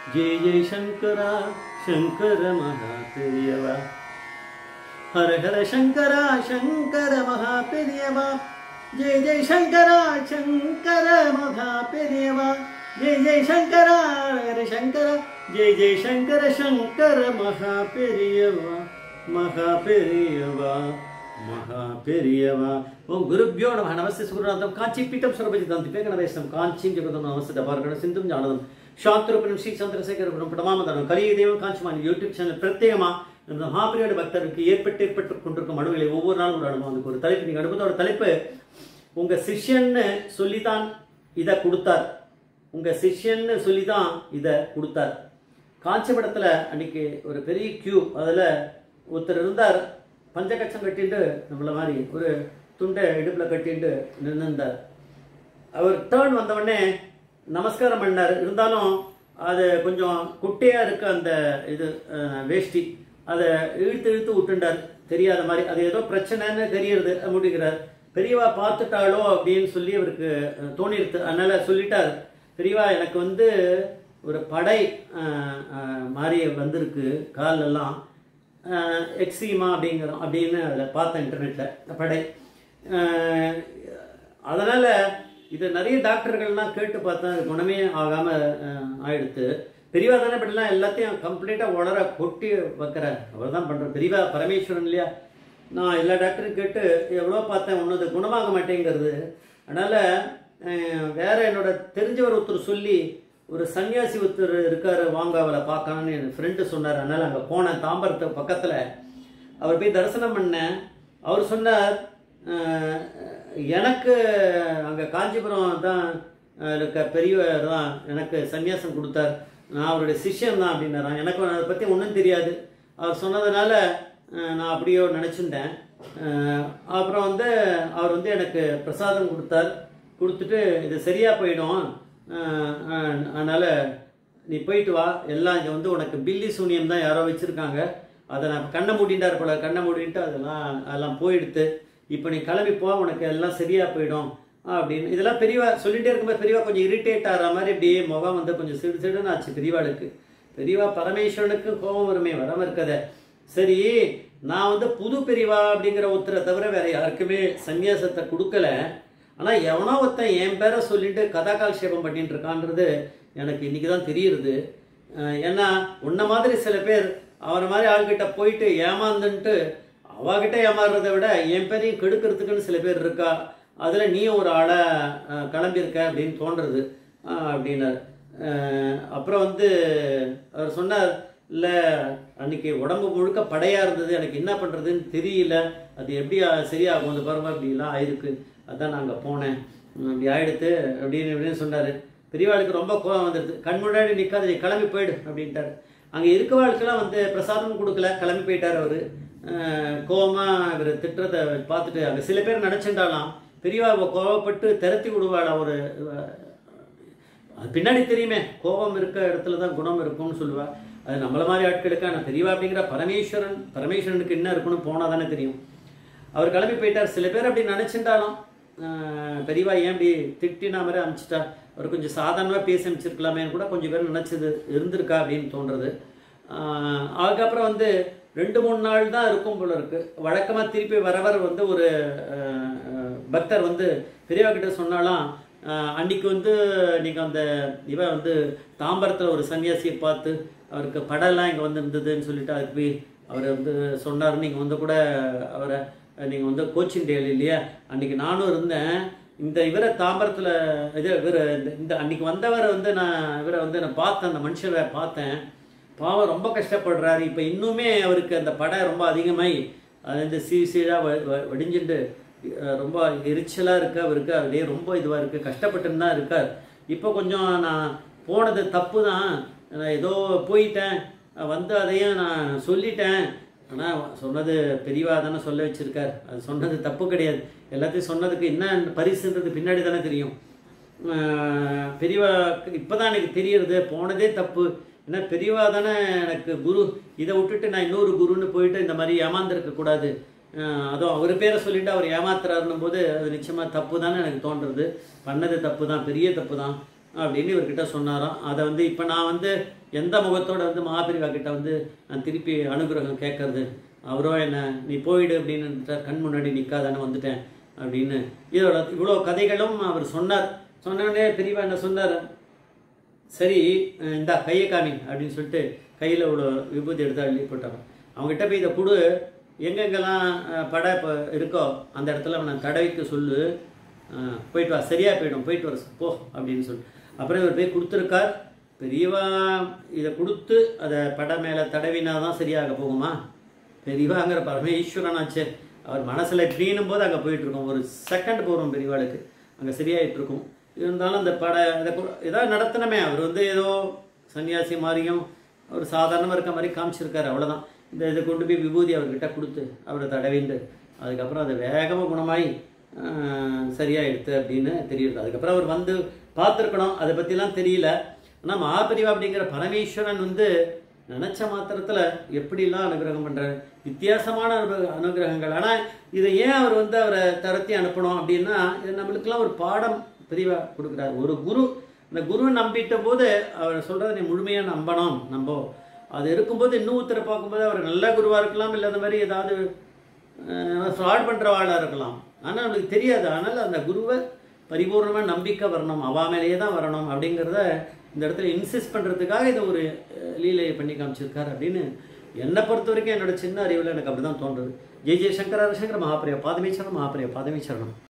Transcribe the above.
ஜெய ஜெய சங்கரா சங்கர மகா பெரியவா ஹர ஹர சங்கரா சங்கர மகா பெரியவா ஜெய ஜெய சங்கரா சங்கர மகா பெரியவா ஜெய ஜெய சங்கரா ஹர சங்கர ஜெய ஜெய சங்கர சங்கர மகா பெரியவா மகா பெரியவா மகா பெரியவா ஓம் குருभ्यो நமः நமஸ்தே சுகுருநாதம் காஞ்சி பீఠம் சுரபஜிதம் திப்பேகணவேசம் காஞ்சிம் ஜெகதம் நமஸ்தே பார்க்கணும் சிந்தும் ஞானதம் சாஸ்திரபுரம் ஸ்ரீ சந்திரசேகரபுரம் பிரமாமதனம் கலிய தெய்வம் காஞ்சிமான் யூடியூப் சேனல் பிரத்யேகமா இந்த மகாபிரியோட பக்தருக்கு ஏற்பட்டு ஏற்பட்டு கொண்டிருக்கும் அணுகளை ஒவ்வொரு நாளும் ஒரு அனுபவம் அதுக்கு ஒரு தலைப்பு நீங்க அனுபவத்தோட தலைப்பு உங்க சிஷ்யன்னு சொல்லித்தான் இதை கொடுத்தார் உங்க சிஷ்யன்னு சொல்லிதான் இதை கொடுத்தார் காஞ்சிபுரத்துல அன்னைக்கு ஒரு பெரிய கியூ அதுல ஒருத்தர் இருந்தார் பஞ்சகச்சம் கட்டிட்டு நம்மள மாதிரி ஒரு துண்டை இடுப்புல கட்டிட்டு நின்றுந்தார் அவர் டேர்ன் வந்த உடனே நமஸ்காரம் பண்ணார் இருந்தாலும் அது கொஞ்சம் குட்டையா இருக்கு அந்த இது அஹ், வேஷ்டி அதை இழுத்து இழுத்து விட்டுண்டார் தெரியாத மாதிரி அது ஏதோ பிரச்சனைன்னு தெரியறது முடிக்கிறார் பெரியவா பார்த்துட்டாளோ அப்படின்னு சொல்லி அவருக்கு அஹ், தோணிருது அதனால சொல்லிட்டார் பெரியவா எனக்கு வந்து ஒரு படை அஹ், அஹ், மாதிரி வந்திருக்கு கால் எல்லாம் எக்ஸிமா அப்படிங்கிறோம் அப்படின்னு அதில் பார்த்தேன் இன்டர்நெட்டில் படை அஹ், அதனால இது நிறைய டாக்டர்கள்லாம் கேட்டு பார்த்தா அது குணமே ஆகாம அஹ், ஆயிடுத்து பெரியவா தானே இப்படிலாம் எல்லாத்தையும் கம்ப்ளீட்டா உணர கொட்டி வைக்கிறார் அவர் தான் பண்ற பெரியவா பரமேஸ்வரன் இல்லையா நான் எல்லா டாக்டரும் கேட்டு எவ்வளோ பார்த்தேன் ஒன்றும் அது குணமாக மாட்டேங்கிறது அதனால அஹ், வேற என்னோட தெரிஞ்சவர் ஒருத்தர் சொல்லி ஒரு சன்னியாசி ஒருத்தர் இருக்காரு வாங்க அவரை பார்க்கணும்னு என் ஃப்ரெண்டு சொன்னார் அதனால அங்கே போனேன் தாம்பரத்து பக்கத்தில் அவர் போய் தரிசனம் பண்ணேன் அவர் சொன்னார் அஹ், எனக்கு அங்கே காஞ்சிபுரம் தான் அஹ், இருக்க பெரியவர் தான் எனக்கு சன்னியாசம் கொடுத்தார் நான் அவருடைய சிஷ்யன் தான் அப்படின்னாராம் எனக்கு அதை பற்றி ஒன்றும் தெரியாது அவர் சொன்னதுனால அஹ், நான் அப்படியோ நினச்சிருந்தேன் அப்புறம் வந்து அவர் வந்து எனக்கு பிரசாதம் கொடுத்தார் கொடுத்துட்டு இது சரியாக போயிடும் அஹ், அஹ், அதனால நீ போயிட்டு வா எல்லாம் இங்கே வந்து உனக்கு பில்லி சூனியம் தான் யாரோ வச்சுருக்காங்க அதை நான் கண்ணை மூடிட்டார் போல கண்ணை மூடிட்டு அதெல்லாம் அதெல்லாம் போயிடுத்து இப்போ நீ கிளம்பி போ உனக்கு எல்லாம் சரியா போயிடும் அப்படின்னு இதெல்லாம் பெரியவா சொல்லிட்டே இருக்கும்போது பெரியவா கொஞ்சம் இரிட்டேட் ஆகிற மாதிரி அப்படியே முகம் வந்து கொஞ்சம் சிடு சிடுன்னு ஆச்சு பெரியவாளுக்கு பெரியவா பரமேஸ்வரனுக்கு கோபம் வருமே வராம இருக்கதே சரி நான் வந்து புது பெரியவா அப்படிங்கிற ஒருத்தரை தவிர வேற யாருக்குமே சந்நியாசத்தை கொடுக்கல ஆனா எவனோ ஒருத்தன் என் பேரை சொல்லிட்டு கதாகாலட்சேபம் பண்ணிட்டு இருக்கான்றது எனக்கு இன்னைக்கு தான் தெரியுது அஹ் ஏன்னா உன்ன மாதிரி சில பேர் அவரை மாதிரி ஆள்கிட்ட போயிட்டு ஏமாந்துன்ட்டு அவகிட்ட ஏமாறுறதை விட என் பேரையும் கெடுக்கிறதுக்குன்னு சில பேர் இருக்கா அதுல நீயும் ஒரு ஆளா அஹ், கிளம்பியிருக்க அப்படின்னு தோன்றது அஹ், அப்படின்னார் அஹ், அப்புறம் வந்து அவர் சொன்னார் இல்ல அன்னைக்கு உடம்பு முழுக்க படையா இருந்தது எனக்கு என்ன பண்றதுன்னு தெரியல அது எப்படி ஆ- சரியாகும் அந்த பாருங்க அப்படிலாம் ஆயிருக்கு அதான் நான் அங்க போனேன் உம், அப்படி ஆயிடுத்து அப்படின்னு இப்படின்னு சொன்னாரு பெரியவாளுக்கு ரொம்ப கோவம் வந்துடுது கண் முன்னாடி நிக்காத நீ கிளம்பி போயிடு அப்படின்ட்டாரு அங்க இருக்கவாளுக்கெல்லாம் வந்து பிரசாதமும் கொடுக்கல கிளம்பி போயிட்டாரு அவரு அஹ், கோவமா இவர் திட்டுறதை பார்த்துட்டு அங்க சில பேர் நினைச்சிருந்தாலாம் பெரியவா அவ கோவப்பட்டு திரத்தி விடுவாளா ஒரு அஹ், அது பின்னாடி தெரியுமே கோபம் இருக்க இடத்துல தான் குணம் இருக்கும்னு சொல்லுவா அது நம்மள மாதிரி ஆட்களுக்கு ஆனால் பெரியவா அப்படிங்கிற பரமேஸ்வரன் பரமேஸ்வரனுக்கு என்ன இருக்குன்னு போனால் தானே தெரியும் அவர் கிளம்பி போயிட்டார் சில பேர் அப்படி நினைச்சிட்டாலும் பெரியவா ஏன் இப்படி திட்டினா மாதிரி அனுப்பிச்சிட்டா அவர் கொஞ்சம் சாதாரணமாக பேசி அனுப்பிச்சிருக்கலாமேன்னு கூட கொஞ்சம் பேர் நினைச்சது இருந்திருக்கா அப்படின்னு தோன்றது ஆஹ் அதுக்கப்புறம் வந்து ரெண்டு மூணு நாள் தான் இருக்கும் போல இருக்கு வழக்கமாக திருப்பி வரவர் வந்து ஒரு ஆஹ், ஆஹ், பக்தர் வந்து பெரியவா கிட்ட சொன்னாலாம் ஆஹ், அன்னைக்கு வந்து நீங்கள் அந்த இவ வந்து தாம்பரத்தில் ஒரு சன்னியாசியை பார்த்து அவருக்கு படம்லாம் இங்கே வந்து இருந்ததுன்னு சொல்லிட்டு அதுக்கு போய் அவர் வந்து சொன்னார் நீங்கள் வந்து கூட அவரை நீங்கள் வந்து கோச்சிங் டேல் இல்லையா அன்னைக்கு நானும் இருந்தேன் இந்த இவரை தாம்பரத்தில் இது இவர் இந்த அன்னைக்கு வந்தவரை வந்து நான் இவரை வந்து நான் பார்த்தேன் அந்த மனுஷரை பார்த்தேன் பாவம் ரொம்ப கஷ்டப்படுறாரு இப்போ இன்னுமே அவருக்கு அந்த படம் ரொம்ப அதிகமாகி அது வந்து சீ சீழாக வடிஞ்சுட்டு அஹ், ரொம்ப எரிச்சலாக இருக்கு அவருக்கு அப்படியே ரொம்ப இதுவாக இருக்குது கஷ்டப்பட்டுன்னு தான் இருக்கார் இப்போ கொஞ்சம் நான் போனது தப்பு தான் நான் ஏதோ போயிட்டேன் வந்து அதையும் நான் சொல்லிட்டேன் ஆனால் சொன்னது பெரியவா தானே சொல்ல வச்சிருக்கார் அது சொன்னது தப்பு கிடையாது எல்லாத்தையும் சொன்னதுக்கு என்ன பரிசுன்றது பின்னாடி தானே தெரியும் ஆஹ் பெரியவா இப்போதான் எனக்கு தெரியறது போனதே தப்பு ஏன்னா பெரியவா தானே எனக்கு குரு இதை விட்டுட்டு நான் இன்னொரு குருன்னு போயிட்டு இந்த மாதிரி ஏமாந்துருக்க கூடாது ஆஹ் அதுவும் அவர் பேரை சொல்லிட்டு அவர் ஏமாத்துறாருன்னும் போது அது நிச்சயமா தப்பு தானே எனக்கு தோன்றது பண்ணது தப்பு தான் பெரிய தப்பு தான் அப்படின்னு இவர்கிட்ட சொன்னாராம் அதை வந்து இப்போ நான் வந்து எந்த முகத்தோட வந்து மகாபிரிவா கிட்ட வந்து நான் திருப்பி அனுகிரகம் கேட்கறது அவரோ என்ன நீ போயிடு அப்படின்னு இருந்துட்டார் கண் முன்னாடி நிற்காதானே வந்துட்டேன் அப்படின்னு இதோட இவ்வளோ கதைகளும் அவர் சொன்னார் சொன்னோடனே பெரியவா என்ன சொன்னார் சரி அஹ் இந்தா கையை காமி அப்படின்னு சொல்லிட்டு கையில் இவ்வளோ விபூதி எடுத்து அள்ளி போட்டாங்க அவங்ககிட்ட போய் இதை கொடு எங்கெங்கெல்லாம் அஹ், படை இப்போ இருக்கோ அந்த இடத்துல நான் தடவிக்க சொல்லு அஹ், போயிட்டு வா சரியாக போயிடும் போயிட்டு வர சொல், போ அப்படின்னு சொல்லி அப்புறம் இவர் போய் கொடுத்துருக்கார் பெரியவா இதை கொடுத்து அதை படை மேலே தடவினா தான் சரியாக போகுமா பெரியவாங்கிற பரமேஸ்வரனாச்சே அவர் மனசில் க்ளீனும் போது அங்கே போயிட்டு இருக்கோம் ஒரு செகண்ட் போகிறோம் பெரியவாளுக்கு அங்கே சரியாயிட்டு இருக்கும் இருந்தாலும் அந்த பட இதை கு- ஏதாவது நடத்தினமே அவர் வந்து ஏதோ சன்னியாசி மாதிரியும் ஒரு சாதாரணமாக இருக்க மாதிரி காமிச்சிருக்காரு அவ்வளோதான் இந்த இதை கொண்டு போய் விபூதி அவர்கிட்ட கொடுத்து அவரை தடவிண்டு அதுக்கப்புறம் அது வேகமாக குணமாயி ஆஹ், சரியாயிடுத்து அப்படின்னு தெரியுது அதுக்கப்புறம் அவர் வந்து பார்த்துருக்கணும் அதை பற்றிலாம் தெரியல ஆனால் மகாபெரிவா அப்படிங்கிற பரமேஸ்வரன் வந்து நினச்ச மாத்திரத்தில் எப்படிலாம் அனுகிரகம் பண்ணுறாரு வித்தியாசமான அனு அனுகிரகங்கள் ஆனால் இதை ஏன் அவர் வந்து அவரை தரத்தி அனுப்பணும் அப்படின்னா இது நம்மளுக்கெல்லாம் ஒரு பாடம் பெரியவா கொடுக்குறாரு ஒரு குரு அந்த குரு நம்பிட்ட போது அவர் சொல்கிறத நீ முழுமையாக நம்பணும் நம்ப அது இருக்கும்போது இன்னும் ஒருத்தரை பார்க்கும்போது அவர் நல்ல குருவாக இருக்கலாம் இல்லை அந்த மாதிரி ஏதாவது ஃப்ராட் பண்ணுறவாளாக இருக்கலாம் ஆனால் அவனுக்கு தெரியாது ஆனால் அந்த குருவை பரிபூர்ணமாக நம்பிக்கை வரணும் அவா மேலேயே தான் வரணும் அப்படிங்கிறத இந்த இடத்துல இன்சிஸ்ட் பண்ணுறதுக்காக இதை ஒரு அஹ், லீலையை பண்ணி காமிச்சிருக்காரு அப்படின்னு என்னை பொறுத்த வரைக்கும் என்னோட சின்ன அறிவில் எனக்கு அப்படி தான் தோன்றுது ஜெய் ஜெய் சங்கர சங்கர மகாபிரியா பாதமீச்சரணம் மகாபிரியா பாதமீச்சரணம்